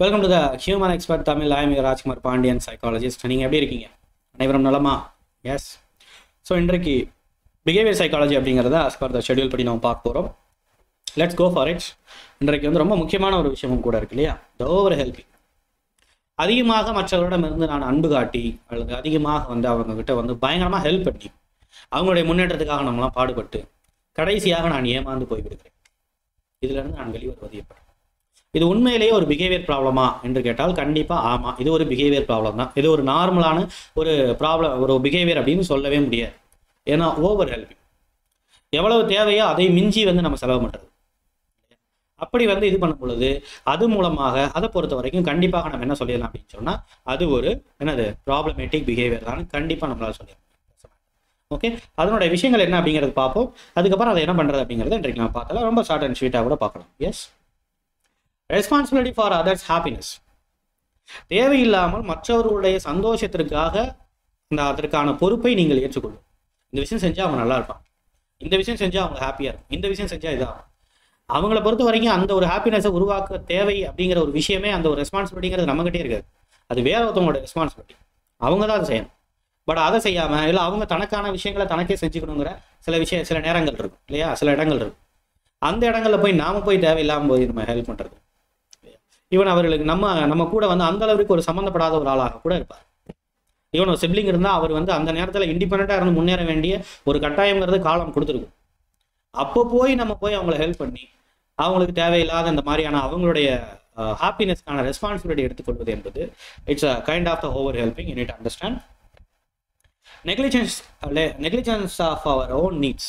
welcome to the human expert Tamil I'm Rajkumar Pandian psychologist நீங்கள் எப்படி இருக்கீங்க அனைவரும் நலமா எஸ் ஸோ இன்றைக்கு பிஹேவியர் சைக்காலஜி அப்படிங்கிறத as per த ஷெட்யூல் படி நம்ம பார்க்க போகிறோம் லெட்ஸ் கோ ஃபார் இட்ஸ் இன்றைக்கு வந்து ரொம்ப முக்கியமான ஒரு விஷயமும் கூட இருக்கு இல்லையா த ஓவர் ஹெல்பிங் அதிகமாக மற்றவர்களிடமிருந்து நான் அன்பு காட்டி அல்லது அதிகமாக வந்து அவங்க கிட்ட வந்து பயங்கரமாக ஹெல்ப் பண்ணி அவங்களுடைய முன்னேற்றத்துக்காக நம்மளாம் பாடுபட்டு கடைசியாக நான் ஏமாந்து போய்விடுகிறேன் இதிலிருந்து நான் வெளிவருவது எப்படி இது உண்மையிலேயே ஒரு பிஹேவியர் ப்ராப்ளமா என்று கேட்டால் கண்டிப்பாக ஆமாம் இது ஒரு பிஹேவியர் ப்ராப்ளம் தான் இது ஒரு நார்மலான ஒரு ப்ராப்ளம் ஒரு பிஹேவியர் அப்படின்னு சொல்லவே முடியாது ஏன்னா ஓவர் ஹெல்பிங் எவ்வளவு தேவையோ அதை மிஞ்சி வந்து நம்ம செலவு பண்ணுறது அப்படி வந்து இது பண்ணும் பொழுது அது மூலமாக அதை பொறுத்த வரைக்கும் கண்டிப்பாக நம்ம என்ன சொல்லிடலாம் அப்படின்னு சொன்னால் அது ஒரு என்னது ப்ராப்ளமேட்டிக் பிஹேவியர் தான் கண்டிப்பாக நம்மளால சொல்லிடலாம் ஓகே அதனுடைய விஷயங்கள் என்ன அப்படிங்கிறது பார்ப்போம் அதுக்கப்புறம் அதை என்ன பண்ணுறது அப்படிங்கிறத இன்றைக்கு நம்ம பார்த்தலாம் ரொம்ப ஷார்ட் அண்ட் ஸ்வீட்டாக கூட பார்க்கலாம் yes responsibility for others happiness தேவையில்லாமல் மற்றவர்களுடைய சந்தோஷத்திற்காக இந்த அதற்கான பொறுப்பை நீங்கள் ஏற்றுக்கொள்ளும் இந்த விஷயம் செஞ்சால் அவங்க நல்லா இருப்பாங்க இந்த விஷயம் செஞ்சால் அவங்க ஹாப்பியாக இருக்கும் இந்த விஷயம் செஞ்சால் இதாகும் அவங்கள பொறுத்த வரைக்கும் அந்த ஒரு ஹாப்பினஸை உருவாக்க தேவை அப்படிங்கிற ஒரு விஷயமே அந்த ஒரு ரெஸ்பான்சிபிலிட்டிங்கிறது நம்மகிட்டே இருக்காது அது வேற ஒருத்தவங்களோட ரெஸ்பான்சிபிலிட்டி அவங்க தான் அதை செய்யணும் பட் அதை செய்யாமல் இல்லை அவங்க தனக்கான விஷயங்களை தனக்கே செஞ்சுக்கணுங்கிற சில விஷயம் சில நேரங்கள் இருக்கும் இல்லையா சில இடங்கள் இருக்கும் அந்த இடங்கள்ல போய் நாம போய் தேவையில்லாமல் போய் நம்ம ஹெல்ப் பண்ணுறது ஈவன் அவர்களுக்கு நம்ம நம்ம கூட வந்து அந்த அளவுக்கு ஒரு சம்மந்தப்படாத ஒரு ஆளாக கூட இருப்பார் ஈவன் ஒரு சிப்ளிங் இருந்தால் அவர் வந்து அந்த நேரத்தில் இண்டிபெண்ட்டாக இருந்து முன்னேற வேண்டிய ஒரு கட்டாயங்கிறது காலம் கொடுத்துருக்கும் அப்போ போய் நம்ம போய் அவங்கள ஹெல்ப் பண்ணி அவங்களுக்கு தேவையில்லாத இந்த மாதிரியான அவங்களுடைய ஹாப்பினஸ்க்கான ரெஸ்பான்சிபிலிட்டி எடுத்துக்கொள்வது என்பது it's a kind of the over helping you need understand negligence negligence of our own needs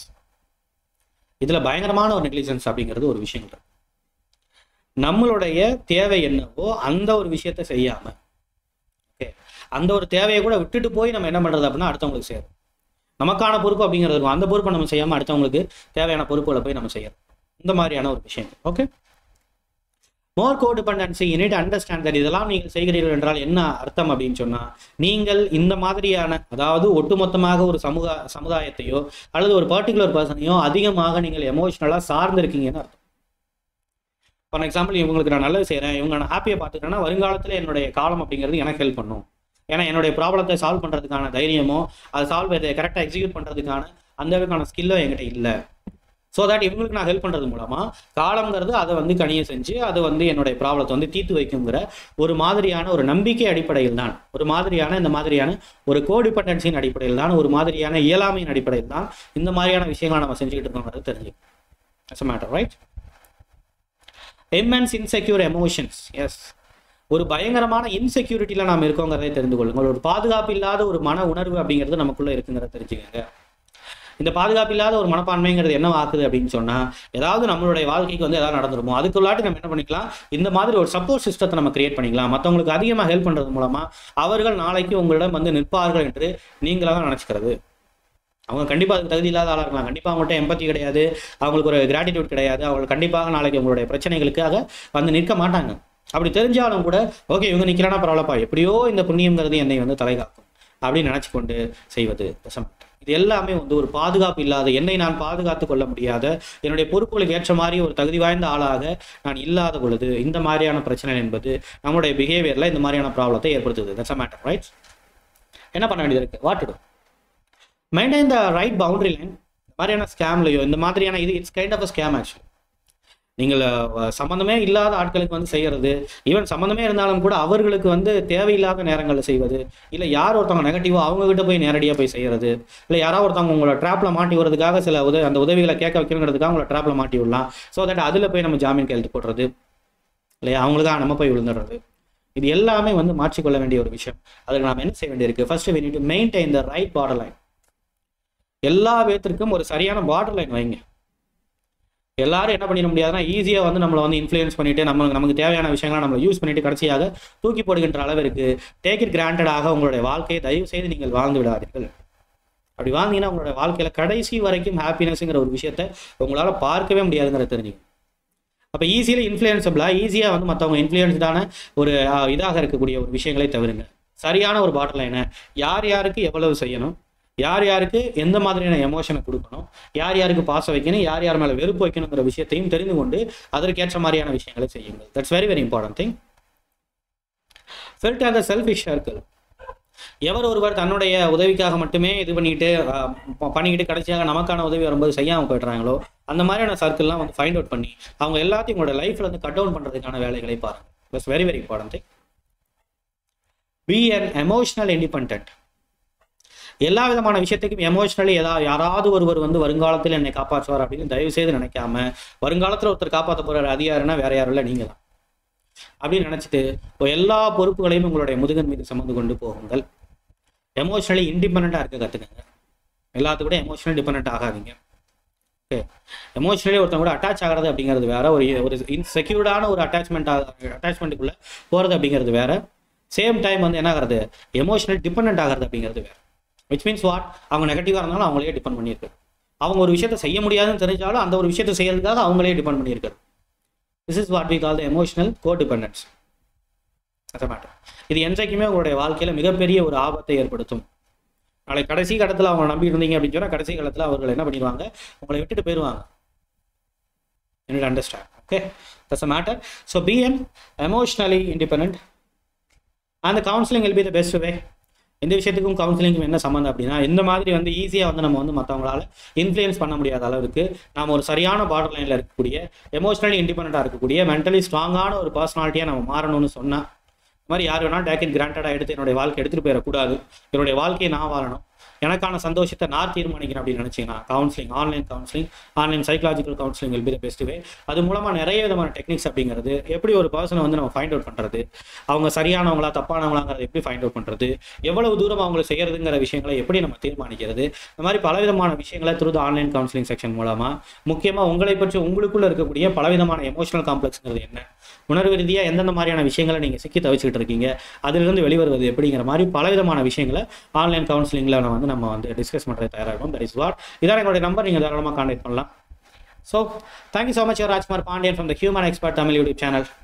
இதில் பயங்கரமான ஒரு நெக்லிஜென்ஸ் அப்படிங்கிறது ஒரு விஷயம் இருக்கு நம்மளுடைய தேவை என்னவோ அந்த ஒரு விஷயத்த செய்யாம ஓகே அந்த ஒரு தேவையை கூட விட்டுட்டு போய் நம்ம என்ன பண்றது அப்படின்னா அடுத்தவங்களுக்கு செய்யறோம் நமக்கான பொறுப்பு அப்படிங்கிறது இருக்கும் அந்த பொறுப்பை நம்ம செய்யாம அடுத்தவங்களுக்கு தேவையான பொறுப்புகளை போய் நம்ம செய்யறோம் இந்த மாதிரியான ஒரு விஷயம் okay more codependency you need understand that இதெல்லாம் நீங்கள் செய்கிறீர்கள் என்றால் என்ன அர்த்தம் அப்படின்னு சொன்னா நீங்கள் இந்த மாதிரியான அதாவது ஒட்டுமொத்தமாக ஒரு சமூக சமுதாயத்தையோ அல்லது ஒரு பர்டிகுலர் பர்சனையோ அதிகமாக நீங்கள் எமோஷனலாக சார்ந்திருக்கீங்கன்னு அர்த்தம் ஃபார் எக்ஸாம்பிள் இவங்களுக்கு நான் நல்லது செய்கிறேன் இவங்க நான் ஹாப்பியாக பார்த்துக்கிறேன்னா வருங்காலத்தில் என்னுடைய காலம் அப்படிங்கிறது எனக்கு ஹெல்ப் பண்ணும் ஏன்னா என்னுடைய ப்ராப்ளத்தை சால்வ் பண்ணுறதுக்கான தைரியமோ அதை சால்வ் இதை கரெக்டாக எக்ஸிக்யூட் பண்ணுறதுக்கான அந்த அளவுக்கான ஸ்கில்லோ என்கிட்ட இல்லை ஸோ தட் இவங்களுக்கு நான் ஹெல்ப் பண்ணுறது மூலமாக காலங்கிறது அதை வந்து கனிய செஞ்சு அது வந்து என்னுடைய ப்ராப்ளத்தை வந்து தீர்த்து வைக்குங்கிற ஒரு மாதிரியான ஒரு நம்பிக்கை அடிப்படையில் தான் ஒரு மாதிரியான இந்த மாதிரியான ஒரு கோடிபெண்டன்சியின் அடிப்படையில் தான் ஒரு மாதிரியான இயலாமையின் அடிப்படையில் தான் இந்த மாதிரியான விஷயங்களை நம்ம செஞ்சுக்கிட்டு இருக்கோங்கிறது தெரிஞ்சுக்கணும் matter right immense insecure emotions yes ஒரு பயங்கரமான இன்செக்யூரிட்டியில் நாம் இருக்கோங்கிறதை தெரிந்து கொள்ளுங்கள் ஒரு பாதுகாப்பு இல்லாத ஒரு மன உணர்வு அப்படிங்கிறது நமக்குள்ளே இருக்குங்கிறத தெரிஞ்சுக்கோங்க இந்த பாதுகாப்பு இல்லாத ஒரு மனப்பான்மைங்கிறது என்ன ஆகுது அப்படின்னு சொன்னால் ஏதாவது நம்மளுடைய வாழ்க்கைக்கு வந்து ஏதாவது நடந்துருமோ அதுக்குள்ளாட்டி நம்ம என்ன பண்ணிக்கலாம் இந்த மாதிரி ஒரு சப்போர்ட் சிஸ்டத்தை நம்ம கிரியேட் பண்ணிக்கலாம் மற்றவங்களுக்கு அதிகமாக ஹெல்ப் பண்ணுறது மூலமாக அவர்கள் நாளைக்கு உங்களிடம் வந்து நிற்பார்கள் என்று நீங்களாக நினச்சிக்கிறது அவங்க கண்டிப்பாக அதுக்கு தகுதி இல்லாத ஆளாக இருக்கலாம் கண்டிப்பாக அவங்கள்ட்ட எம்பத்தி கிடையாது அவங்களுக்கு ஒரு கிராட்டிடியூட் கிடையாது அவங்க கண்டிப்பாக நாளைக்கு உங்களுடைய பிரச்சனைகளுக்காக வந்து நிற்க மாட்டாங்க அப்படி தெரிஞ்சாலும் கூட ஓகே இவங்க நிற்கிறானா பரவாயில்லப்பா எப்படியோ இந்த புண்ணியங்கிறது என்னை வந்து தலைகாக்கும் அப்படின்னு நினச்சி கொண்டு செய்வது விஷம் இது எல்லாமே வந்து ஒரு பாதுகாப்பு இல்லாத என்னை நான் பாதுகாத்து கொள்ள முடியாத என்னுடைய பொறுப்புகளுக்கு ஏற்ற மாதிரி ஒரு தகுதி வாய்ந்த ஆளாக நான் இல்லாத பொழுது இந்த மாதிரியான பிரச்சனை என்பது நம்மளுடைய பிஹேவியரில் இந்த மாதிரியான ப்ராப்ளத்தை ஏற்படுத்துது தட்ஸ் அ மேட்டர் ரைட் என்ன பண்ண வேண்டியது இருக்கு what to maintain the right boundary line இந்த மாதிரியான ஸ்கேம்லையோ இந்த மாதிரியான இது it's kind of a scam actually நீங்கள் சம்மந்தமே இல்லாத ஆட்களுக்கு வந்து செய்யறது ஈவன் சம்மந்தமே இருந்தாலும் கூட அவர்களுக்கு வந்து தேவையில்லாத நேரங்களில் செய்வது இல்லை யார் ஒருத்தவங்க நெகட்டிவோ அவங்க கிட்ட போய் நேரடியாக போய் செய்யறது இல்லை யாராவது ஒருத்தவங்க உங்களை ட்ராப்ல மாட்டி விடுறதுக்காக சில உதவி அந்த உதவிகளை கேட்க வைக்கணுங்கிறதுக்காக உங்களை ட்ராப்ல மாட்டி விடலாம் ஸோ தட் அதில் போய் நம்ம ஜாமீன் கையெழுத்து போடுறது இல்லையா அவங்களுக்காக நம்ம போய் விழுந்துடுறது இது எல்லாமே வந்து மாற்றிக்கொள்ள வேண்டிய ஒரு விஷயம் அதுக்கு நாம் என்ன செய்ய வேண்டியிருக்கு first we need to maintain the right border line எல்லா பேத்திற்கும் ஒரு சரியான பார்டர் லைன் வைங்க எல்லாரும் என்ன பண்ணிட முடியாதுன்னா ஈஸியாக வந்து நம்மளை வந்து இன்ஃப்ளூயன்ஸ் பண்ணிட்டு நம்ம நமக்கு தேவையான விஷயங்களை நம்மளை யூஸ் பண்ணிட்டு கடைசியாக தூக்கி போடுகின்ற அளவிற்கு டேக் இட் கிராண்டடாக உங்களுடைய வாழ்க்கையை தயவு செய்து நீங்கள் வாழ்ந்து விடாதீர்கள் அப்படி வாழ்ந்தீங்கன்னா உங்களுடைய வாழ்க்கையில கடைசி வரைக்கும் ஹாப்பினஸ்ங்கிற ஒரு விஷயத்த உங்களால் பார்க்கவே முடியாதுங்கிற தெரிஞ்சுங்க அப்போ ஈஸியில் இன்ஃப்ளூயன்சபிளாக ஈஸியாக வந்து மற்றவங்க இன்ஃப்ளூயன்ஸ்டான ஒரு இதாக இருக்கக்கூடிய ஒரு விஷயங்களை தவிருங்க சரியான ஒரு பாட்டில் லைனை யார் யாருக்கு எவ்வளவு செய்யணும் யார் யாருக்கு எந்த மாதிரியான எமோஷனை கொடுக்கணும் யார் யாருக்கு பாசம் வைக்கணும் யார் யார் மேலே வெறுப்பு வைக்கணுங்கிற விஷயத்தையும் தெரிந்து கொண்டு அதற்கேற்ற மாதிரியான விஷயங்களை செய்யுங்கள் that's very very important thing felt are the selfish circle ever ஒருவர் தன்னுடைய உதவிக்காக மட்டுமே இது பண்ணிட்டு அஹ், ப- பண்ணிக்கிட்டு கடைசியாக நமக்கான உதவி வரும்போது செய்யாமல் போயிடுறாங்களோ அந்த மாதிரியான சர்க்கிள்லாம் வந்து ஃபைண்ட் அவுட் பண்ணி அவங்க எல்லாத்தையும் உங்களோட லைஃப்ல வந்து கட் டவுன் பண்ணுறதுக்கான வேலைகளை பாருங்க it's very very important be an emotional independent எல்லா விதமான விஷயத்துக்கும் எமோஷனலி ஏதாவது யாராவது ஒருவர் வந்து வருங்காலத்தில் என்னை காப்பாற்றுவார் அப்படின்னு தயவு செய்து நினைக்காம வருங்காலத்தில் ஒருத்தர் காப்பாற்ற போகிற அதிகாரம்னா வேற யாரும் இல்லை நீங்கள் தான் அப்படின்னு நினச்சிட்டு இப்போ எல்லா பொறுப்புகளையும் உங்களுடைய முதுகன் மீது சுமந்து கொண்டு போகுங்கள் எமோஷனலி இண்டிபெண்ட்டாக இருக்க கற்றுக்கங்க எல்லாத்துக்கூட எமோஷனல் டிபெண்ட் ஆகாதீங்க ஓகே எமோஷனலி ஒருத்தவங்க கூட அட்டாச் ஆகிறது அப்படிங்கிறது வேற ஒரு ஒரு இன்செக்யூர்டான ஒரு அட்டாச்மெண்ட் அட்டாச்மெண்ட்டுக்குள்ளே போகிறது அப்படிங்கிறது வேற சேம் டைம் வந்து என்ன ஆகிறது எமோஷனல் டிபெண்ட் ஆகிறது அப்படிங்கிறது வேற விச் மீன்ஸ் வாட் அவங்க நெகட்டிவாக இருந்தாலும் அவங்களே டிபெண்ட் பண்ணியிருக்கு அவங்க ஒரு விஷயத்தை செய்ய முடியாதுன்னு தெரிஞ்சாலும் அந்த ஒரு விஷயத்தை செய்யறதுக்காக அவங்களே டிபெண்ட் பண்ணியிருக்காரு this is what we call the emotional codependence அது மேட்டர் இது என்றைக்குமே உங்களுடைய வாழ்க்கையில் மிகப்பெரிய ஒரு ஆபத்தை ஏற்படுத்தும் நாளை கடைசி கட்டத்தில் அவங்க நம்பி இருந்தீங்க அப்படின்னு சொன்னால் கடைசி காலத்தில் அவர்கள் என்ன பண்ணிடுவாங்க உங்களை விட்டுட்டு போயிடுவாங்க என்னோட understand okay that's a matter so be an emotionally independent அந்த counselling will be the best way இந்த விஷயத்துக்கும் கவுன்சிலிங்கும் என்ன சம்மந்தம் அப்படின்னா இந்த மாதிரி வந்து ஈஸியாக வந்து நம்ம வந்து மற்றவங்களால இன்ஃப்ளூயன்ஸ் பண்ண முடியாத அளவுக்கு நாம் ஒரு சரியான பார்டர் லைனில் இருக்கக்கூடிய எமோஷனலி இண்டிபெண்ட்டாக இருக்கக்கூடிய மென்டலி ஸ்ட்ராங்கான ஒரு பர்சனாலிட்டியாக நம்ம மாறணும்னு சொன்னால் இந்த மாதிரி யார் வேணால் டேக் இட் கிராண்டடாக எடுத்து என்னுடைய வாழ்க்கை எடுத்துகிட்டு போயிடக்கூடாது என்னுடைய வாழ்க்கையை நான் வாழணும் எனக்கான சந்தோஷத்தை நான் தீர்மானிக்கிறேன் அப்படின்னு நினச்சிங்கன்னா counselling online counselling online psychological counselling will be the best way அது மூலமாக நிறைய விதமான டெக்னிக்ஸ் அப்படிங்கிறது எப்படி ஒரு பர்சனை வந்து நம்ம ஃபைண்ட் அவுட் பண்ணுறது அவங்க சரியானவங்களா தப்பானவங்களாங்கிறத எப்படி ஃபைண்ட் அவுட் பண்ணுறது எவ்வளவு தூரம் அவங்களை செய்யறதுங்கிற விஷயங்களை எப்படி நம்ம தீர்மானிக்கிறது இந்த மாதிரி பலவிதமான விஷயங்களை த்ரூ ஆன்லைன் கவுன்சிலிங் செக்ஷன் மூலமாக முக்கியமாக உங்களை பற்றி உங்களுக்குள்ள இருக்கக்கூடிய பலவிதமான எமோஷனல் காம்ப்ளெக்ஸ்ங்கிறது என்ன உணர்வு ரீதியாக எந்தெந்த மாதிரியான விஷயங்களை நீங்கள் சிக்கி தவிச்சுக்கிட்டு இருக்கீங்க அதிலிருந்து வெளிவருவது எப்படிங்கிற மாதிரி பலவிதமான விஷயங்களை ஆன்லைன் கவுன்சிலிங்கில் நம்ம வந்து நம்ம வந்து டிஸ்கஸ் பண்ணுறது தயாராக இருக்கும் தட் இஸ் வாட் இதான் எங்களுடைய நம்பர் நீங்கள் தாராளமாக கான்டாக்ட் பண்ணலாம் so thank you so much Rajkumar Pandian from the human expert Tamil YouTube channel